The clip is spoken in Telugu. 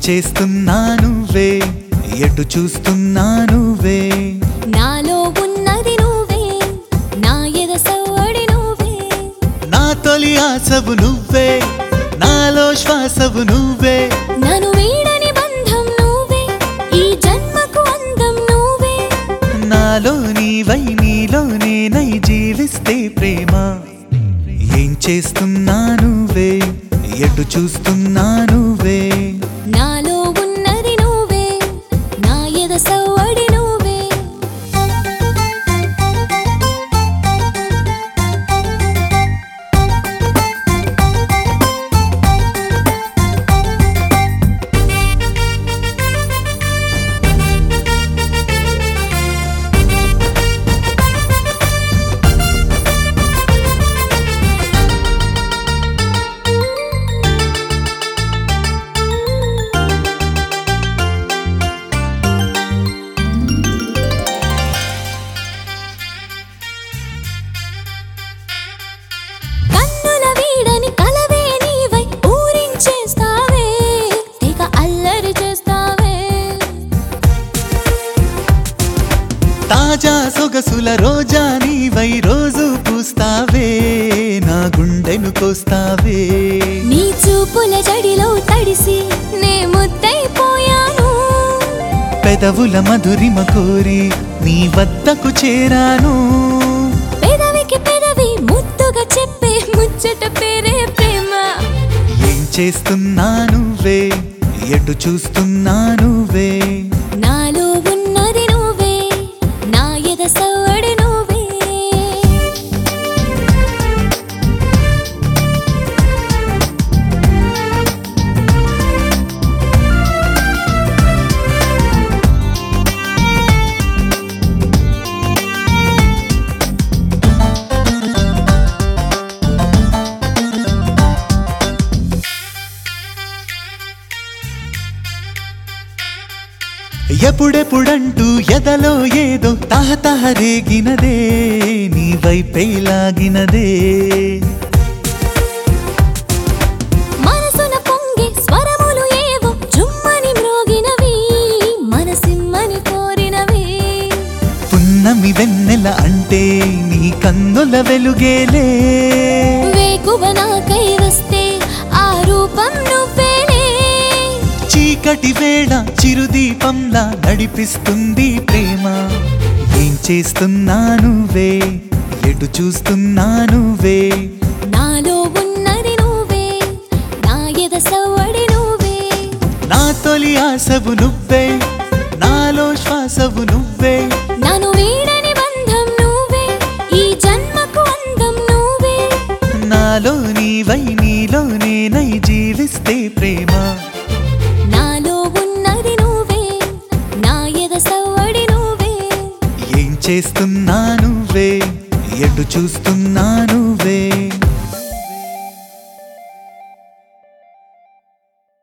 చేస్తున్నా నువ్వే ఎటు చూస్తున్నా నువ్వే నాలో ఉన్నది నువ్వే నా ఎద సవ్వడి నువ్వే నా తొలి ఆశవు నువ్వే నాలో శ్వాసవు నువ్వే నన్ను వీడని బంధం నువ్వే ఈ జన్మకు అందం నువ్వే నాలో నీవై నీలో నేనై జీవిస్తే ప్రేమ ఏం చేస్తున్నా నువ్వే ఎటు చూస్తున్నా నువ్వే నాలో ఉన్నది నువ్వే నా ఎద సవ్వడి నువ్వే కన్నుల వీడని కలవే నీవై ఊరించేస్తావే తెగ అల్లరి చేస్తావే తాజా సొగసుల రోజా నీవై రోజు పూస్తావే నా గుండెను కోస్తావే నీ చూపుల జడిలో తడిసి నే ముద్దైపోయాను పెదవుల మధురిమ కోరి నీ వద్దకు చేరాను పెదవికి పెదవి ముద్దుగా చెప్పే ముచ్చట పేరే ప్రేమ ఏం చేస్తున్నా నువ్వే ఎటు చూస్తున్నా నువ్వే నాలో ఉన్నది నువ్వే నా ఎద సవ్వడి నువ్వే ఎప్పుడెప్పుడంటూ ఎదలో ఏదో తహతహ రేగినదే నీ వైపే లాగినదే మనసున పొంగే స్వరములు ఏవో జుమ్మని మ్రోగినవి మనసిమ్మని కోరినవి పున్నమి వెన్నెల అంటే నీ కన్నుల వెలుగేలే వేకువ నాకై వస్తే ఆ రూపం నువ్వేలే చీకటి వేళ చిరుదీపంలా నడిపిస్తుంది ప్రేమ ఏం చేస్తున్నా నువ్వే ఎటు చూస్తున్నా నువ్వే నాలో ఉన్నది నువ్వే నా ఎద సవ్వడి నువ్వే నా తొలి ఆశవు నువ్వే నాలో శ్వాసవు నువ్వే నన్ను వీడని బంధం నువ్వే ఈ జన్మకు అందం నువ్వే నాలో నీవై నీలో నేనై జీవిస్తే ప్రేమ నాలో ఉన్నది నువ్వే నా ఎద సవ్వడి నువ్వే ఏం చేస్తున్నా నువ్వే ఎటు చూస్తున్నా నువ్వే